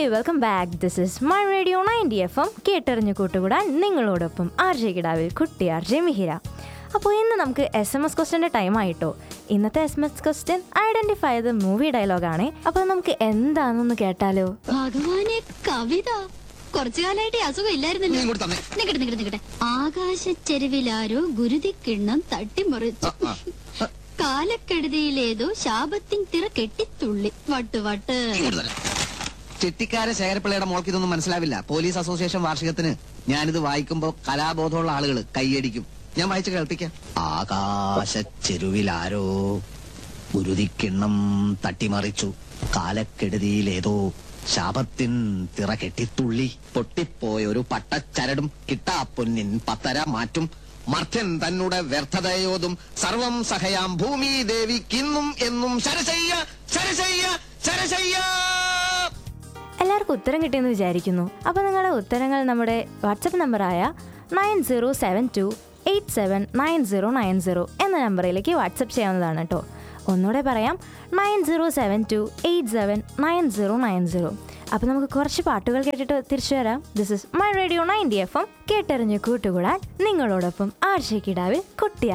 welcome back this is my radio ninety F M കേട്ടറിഞ്ഞു കൂട്ടുകൂടാൻ നിങ്ങളോടൊപ്പം ആർ ജെ കിടാവിൽ കുട്ടി ആർ ജെ മിഹിര അപ്പോൾ ഇന്ന് നമുക്ക് എസ് എം എസ് ക്വസ്റ്റ്യൻ്റെ ടൈം ആയിട്ടോ ഇന്നത്തെ S M S question identify ചെയ്ത് മൂവി ഡയലോഗാണ് അപ്പോൾ നമുക്ക് എന്താണെന്നൊന്ന് കേട്ടാലോ ഭഗവാനെ കവിത കുറച്ചു കാലായിട്ട് ഈ അസുഖം ഇല്ലായിരുന്നല്ലോ നീ ഇങ്ങോട്ട് തന്നെ നിക്കട്ടെ നിക്കട്ടെ നിക്കട്ടെ ആകാശച്ചെരുവിലാരോ ഗുരുതിക്കിണ്ണം തട്ടിമറിച്ചു കാലക്കെടുതിയിലേതോ ശാപത്തിൻ തിറ കെട്ടിത്തുള്ളി വട്ട് വട്ട് ഇങ്ങോട്ട് തന്നെ ചെട്ടിക്കാര ശേഖരപ്പിള്ളയുടെ മോൾക്ക് ഇതൊന്നും മനസ്സിലാവില്ല പോലീസ് അസോസിയേഷൻ വാർഷികത്തിന് ഞാനിത് വായിക്കുമ്പോ കലാബോധമുള്ള ആളുകൾ കൈയടിക്കും ഞാൻ വായിച്ച് കേൾപ്പിക്കാം ആകാശച്ചെരുവിലാരോ ഗുരുതിക്കിണ്ണം തട്ടിമറിച്ചു കാലക്കെടുതിയിലേതോ ശാപത്തിൻ തിറ കെട്ടിത്തുള്ളി പൊട്ടിപ്പോയ ഒരു പട്ടച്ചരടും കിട്ടാപ്പൊന്നിൻ പത്തര മാറ്റും മർത്യൻ തന്നുടെ വ്യർത്ഥതയോതും സർവം സഹയാം ഭൂമി ദേവിക്കിന്നും എന്നും ശരശയ്യ ശരശയ്യ ശരശയ്യ എല്ലാവർക്കും ഉത്തരം കിട്ടിയെന്ന് വിചാരിക്കുന്നു അപ്പോൾ നിങ്ങളുടെ ഉത്തരങ്ങൾ നമ്മുടെ വാട്സപ്പ് നമ്പറായ nine zero seven two eight seven nine zero nine zero എന്ന നമ്പറിലേക്ക് വാട്സപ്പ് ചെയ്യാവുന്നതാണ് കേട്ടോ ഒന്നുകൂടെ പറയാം nine zero seven two eight seven nine zero nine zero അപ്പോൾ നമുക്ക് കുറച്ച് പാട്ടുകൾ കേട്ടിട്ട് തിരിച്ചു വരാം this is my radio ninety F M കേട്ടറിഞ്ഞ് കൂട്ടുകൂടാൻ നിങ്ങളോടൊപ്പം ആഴ്ചക്കിടാവിൽ കുട്ടിയ